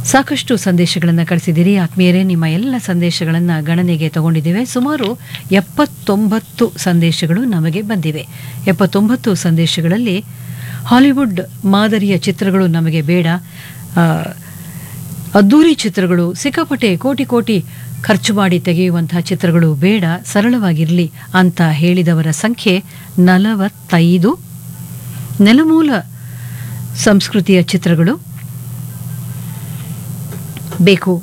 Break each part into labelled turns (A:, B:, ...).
A: ಸಾಕಷ್ಟು ಸಂದೇಶಗಳನ್ನು ಕಳಿಸಿದ್ದೀರಿ ಆತ್ಮೀಯರೇ ನಿಮ್ಮ ಎಲ್ಲ ಸಂದೇಶಗಳನ್ನು ಗಣನೆಗೆ ತಗೊಂಡಿದ್ದೇವೆ ಸುಮಾರು ಎಪ್ಪತ್ತೊಂಬತ್ತು ಸಂದೇಶಗಳು ನಮಗೆ ಬಂದಿವೆ ಎಪ್ಪತ್ತೊಂಬತ್ತು ಸಂದೇಶಗಳಲ್ಲಿ ಹಾಲಿವುಡ್ ಮಾದರಿಯ ಚಿತ್ರಗಳು ನಮಗೆ ಬೇಡ ಆ, ಅದ್ದೂರಿ ಚಿತ್ರಗಳು ಸಿಕ್ಕಾಪಟ್ಟೆ ಕೋಟಿ ಕೋಟಿ ಖರ್ಚು ಮಾಡಿ ತೆಗೆಯುವಂತಹ ಚಿತ್ರಗಳು ಬೇಡ ಸರಳವಾಗಿರಲಿ ಅಂತ ಹೇಳಿದವರ ಸಂಖ್ಯೆ ನಲವತ್ತೈದು ನೆಲಮೂಲ ಸಂಸ್ಕೃತಿಯ ಚಿತ್ರಗಳು ಬೇಕು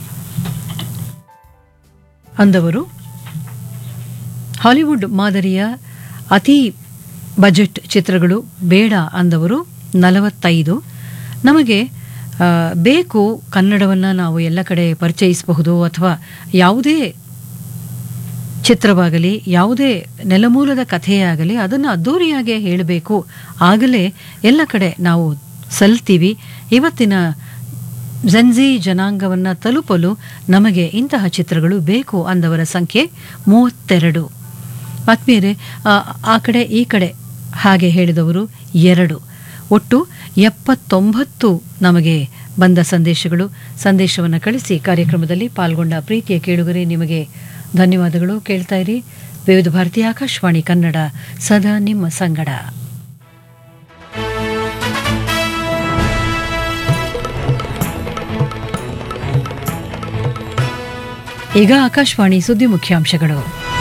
A: ಅಂದವರು ಹಾಲಿವುಡ್ ಮಾದರಿಯ ಅತಿ ಬಜೆಟ್ ಚಿತ್ರಗಳು ಬೇಡ ಅಂದವರು ನಲವತ್ತೈದು ನಮಗೆ ಆ, ಬೇಕು ಕನ್ನಡವನ್ನು ನಾವು ಎಲ್ಲ ಕಡೆ ಪರಿಚಯಿಸಬಹುದು ಅಥವಾ ಯಾವುದೇ ಚಿತ್ರವಾಗಲಿ ಯಾವುದೇ ನೆಲಮೂಲದ ಕಥೆಯಾಗಲಿ ಅದನ್ನು ಅದ್ದೂರಿಯಾಗೆ ಹೇಳಬೇಕು ಆಗಲೇ ಎಲ್ಲ ಕಡೆ ನಾವು ಸಲ್ತೀವಿ ಇವತ್ತಿನ ಜನ್ಜಿ ಜನಾಂಗವನ್ನು ತಲುಪಲು ನಮಗೆ ಇಂತಹ ಚಿತ್ರಗಳು ಬೇಕು ಅಂದವರ ಸಂಖ್ಯೆ ಮೂವತ್ತೆರಡು ಆತ್ಮೀಯರೇ ಆ, ಆ ಕಡೆ ಈ ಕಡೆ ಹಾಗೆ ಹೇಳಿದವರು ಎರಡು ಒಟ್ಟು ಎಪ್ಪತ್ತೊಂಬತ್ತು ನಮಗೆ ಬಂದ ಸಂದೇಶಗಳು ಸಂದೇಶವನ್ನು ಕಳಿಸಿ ಕಾರ್ಯಕ್ರಮದಲ್ಲಿ ಪಾಲ್ಗೊಂಡ ಪ್ರೀತಿಯ ಕೇಳುಗರೆ ನಿಮಗೆ ಧನ್ಯವಾದಗಳು ಕೇಳ್ತಾ ಇರಿ ವಿವಿಧ ಭಾರತಿ ಆಕಾಶವಾಣಿ ಕನ್ನಡ ಸದಾ ನಿಮ್ಮ ಸಂಗಡ ಈಗ ಆಕಾಶವಾಣಿ ಸುದ್ದಿ ಮುಖ್ಯಾಂಶಗಳು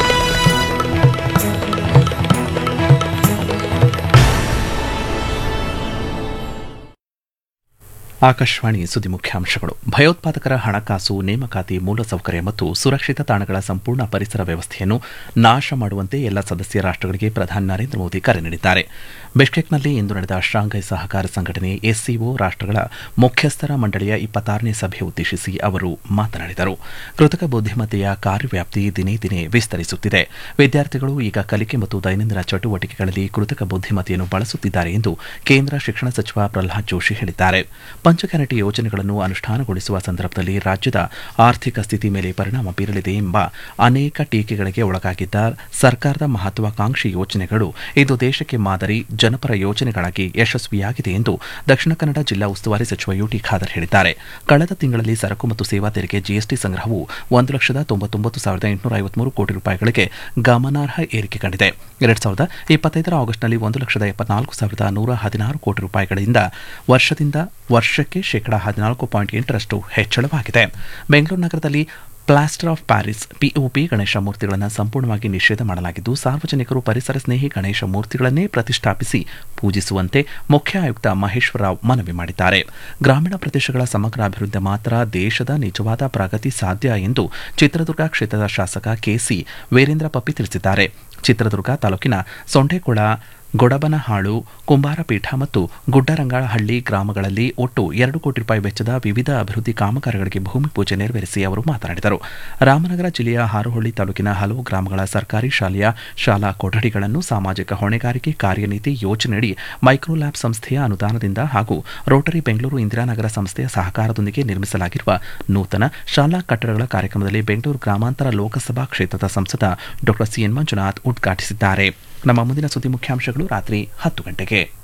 B: ಆಕಾಶವಾಣಿ ಸುದ್ದಿ ಮುಖ್ಯಾಂಶಗಳು ಭಯೋತ್ಪಾದಕರ ಹಣಕಾಸು ನೇಮಕಾತಿ ಮೂಲಸೌಕರ್ಯ ಮತ್ತು ಸುರಕ್ಷಿತ ತಾಣಗಳ ಸಂಪೂರ್ಣ ಪರಿಸರ ವ್ಯವಸ್ಥೆಯನ್ನು ನಾಶ ಮಾಡುವಂತೆ ಎಲ್ಲ ಸದಸ್ಯ ರಾಷ್ಟ್ರಗಳಿಗೆ ಪ್ರಧಾನಿ ನರೇಂದ್ರ ಮೋದಿ ಕರೆ ನೀಡಿದ್ದಾರೆ ಬಿಷ್ಕೆಕ್ನಲ್ಲಿ ಇಂದು ನಡೆದ ಶಾಂಘೈ ಸಹಕಾರ ಸಂಘಟನೆ ಎಸ್ಸಿಒ ರಾಷ್ಟ್ರಗಳ ಮುಖ್ಯಸ್ಥರ ಮಂಡಳಿಯ ಇಪ್ಪತ್ತಾರನೇ ಸಭೆ ಉದ್ದೇಶಿಸಿ ಅವರು ಮಾತನಾಡಿದರು ಕೃತಕ ಬುದ್ಧಿಮತ್ತೆಯ ಕಾರ್ಯವ್ಯಾಪ್ತಿ ದಿನೇ ದಿನೇ ವಿಸ್ತರಿಸುತ್ತಿದೆ ವಿದ್ಯಾರ್ಥಿಗಳು ಈಗ ಕಲಿಕೆ ಮತ್ತು ದೈನಂದಿನ ಚಟುವಟಿಕೆಗಳಲ್ಲಿ ಕೃತಕ ಬುದ್ಧಿಮತ್ತೆಯನ್ನು ಬಳಸುತ್ತಿದ್ದಾರೆ ಎಂದು ಕೇಂದ್ರ ಶಿಕ್ಷಣ ಸಚಿವ ಪ್ರಹ್ಲಾದ್ ಜೋಶಿ ಹೇಳಿದ್ದಾರೆ ಪಂಚಗ್ಯಾರಂಟಿ ಯೋಜನೆಗಳನ್ನು ಅನುಷ್ಠಾನಗೊಳಿಸುವ ಸಂದರ್ಭದಲ್ಲಿ ರಾಜ್ಯದ ಆರ್ಥಿಕ ಸ್ಥಿತಿ ಮೇಲೆ ಪರಿಣಾಮ ಬೀರಲಿದೆ ಎಂಬ ಅನೇಕ ಟೀಕೆಗಳಿಗೆ ಒಳಗಾಗಿದ್ದ ಸರ್ಕಾರದ ಮಹತ್ವಾಕಾಂಕ್ಷಿ ಯೋಜನೆಗಳು ಇದು ದೇಶಕ್ಕೆ ಮಾದರಿ ಜನಪರ ಯೋಜನೆಗಳಾಗಿ ಯಶಸ್ವಿಯಾಗಿದೆ ಎಂದು ದಕ್ಷಿಣ ಕನ್ನಡ ಜಿಲ್ಲಾ ಉಸ್ತುವಾರಿ ಸಚಿವ ಯುಟಿ ಖಾದರ್ ಹೇಳಿದ್ದಾರೆ ಕಳೆದ ತಿಂಗಳಲ್ಲಿ ಸರಕು ಮತ್ತು ಸೇವಾ ತೆರಿಗೆ ಜಿಎಸ್ಟಿ ಸಂಗ್ರಹವು ಒಂದು ಲಕ್ಷದ ತೊಂಬತ್ತೊಂಬತ್ತು ಸಾವಿರದ ಎಂಟುನೂರ ಐವತ್ಮೂರು ಕೋಟಿ ರೂಪಾಯಿಗಳಿಗೆ ಗಮನಾರ್ಹ ಏರಿಕೆ ಕಂಡಿದೆ ಎರಡ್ ಸಾವಿರದ ಇಪ್ಪತ್ತೈದರ ಆಗಸ್ಟ್ನಲ್ಲಿ ಒಂದು ಲಕ್ಷದ ಎಪ್ಪತ್ನಾಲ್ಕು ಸಾವಿರದ ನೂರ ಹದಿನಾರು ಕೋಟಿ ರೂಪಾಯಿಗಳಿಂದ ವರ್ಷದಿಂದ ವರ್ಷಕ್ಕೆ ಶೇಕಡಾ ಹದಿನಾಲ್ಕು ಪಾಯಿಂಟ್ ಎಂಟರಷ್ಟು ಹೆಚ್ಚಳವಾಗಿದೆ ಬೆಂಗಳೂರು ನಗರದಲ್ಲಿ plaster of Paris POP Ganesha ಮೂರ್ತಿಗಳನ್ನು ಸಂಪೂರ್ಣವಾಗಿ ನಿಷೇಧ ಮಾಡಲಾಗಿದ್ದು ಸಾರ್ವಜನಿಕರು ಪರಿಸರ ಸ್ನೇಹಿ ಗಣೇಶ ಮೂರ್ತಿಗಳನ್ನೇ ಪ್ರತಿಷ್ಠಾಪಿಸಿ ಪೂಜಿಸುವಂತೆ ಮುಖ್ಯ ಆಯುಕ್ತ ಮಹೇಶ್ವರ ರಾವ್ ಮನವಿ ಮಾಡಿದ್ದಾರೆ ಗ್ರಾಮೀಣ ಪ್ರದೇಶಗಳ ಸಮಗ್ರ ಅಭಿವೃದ್ಧಿ ಮಾತ್ರ ದೇಶದ ನಿಜವಾದ ಪ್ರಗತಿ ಸಾಧ್ಯ ಎಂದು ಚಿತ್ರದುರ್ಗ ಕ್ಷೇತ್ರದ ಶಾಸಕ ಕೆಸಿ ವೀರೇಂದ್ರ ಪಪ್ಪಿ ತಿಳಿಸಿದ್ದಾರೆ ಚಿತ್ರದುರ್ಗ ತಾಲೂಕಿನ ಸೊಂಡೆಕೊಳ ಗೊಡಬನಹಾಳು ಕುಂಬಾರಪೀಠ ಮತ್ತು ಗುಡ್ಡರಂಗಾಳಹಳ್ಳಿ ಗ್ರಾಮಗಳಲ್ಲಿ ಒಟ್ಟು ಎರಡು ಕೋಟಿ ರೂಪಾಯಿ ವೆಚ್ಚದ ವಿವಿಧ ಅಭಿವೃದ್ಧಿ ಕಾಮಗಾರಿಗಳಿಗೆ ಭೂಮಿ ಪೂಜೆ ನೆರವೇರಿಸಿ ಅವರು ಮಾತನಾಡಿದರು ರಾಮನಗರ ಜಿಲ್ಲೆಯ ಹಾರೋಹಳ್ಳಿ ತಾಲೂಕಿನ ಹಲವು ಗ್ರಾಮಗಳ ಸರ್ಕಾರಿ ಶಾಲೆಯ ಶಾಲಾ ಕೊಠಡಿಗಳನ್ನು ಸಾಮಾಜಿಕ ಹೊಣೆಗಾರಿಕೆ ಕಾರ್ಯನೀತಿ ಯೋಜನೆಯಡಿ ಮೈಕ್ರೋಲ್ಯಾಬ್ ಸಂಸ್ಥೆಯ ಅನುದಾನದಿಂದ ಹಾಗೂ ರೋಟರಿ ಬೆಂಗಳೂರು ಇಂದಿರಾನಗರ ಸಂಸ್ಥೆಯ ಸಹಕಾರದೊಂದಿಗೆ ನಿರ್ಮಿಸಲಾಗಿರುವ ನೂತನ ಶಾಲಾ ಕಟ್ಟಡಗಳ ಕಾರ್ಯಕ್ರಮದಲ್ಲಿ ಬೆಂಗಳೂರು ಗ್ರಾಮಾಂತರ ಲೋಕಸಭಾ ಕ್ಷೇತ್ರದ ಸಂಸದ ಡಾ ಸಿಎನ್ ಮಂಜುನಾಥ್ ಉದ್ಘಾಟಿಸಿದ್ದಾರೆ ನಮ್ಮ ಮುಂದಿನ ಸುದ್ದಿ ಮುಖ್ಯಾಂಶಗಳು ರಾತ್ರಿ ಹತ್ತು ಗಂಟೆಗೆ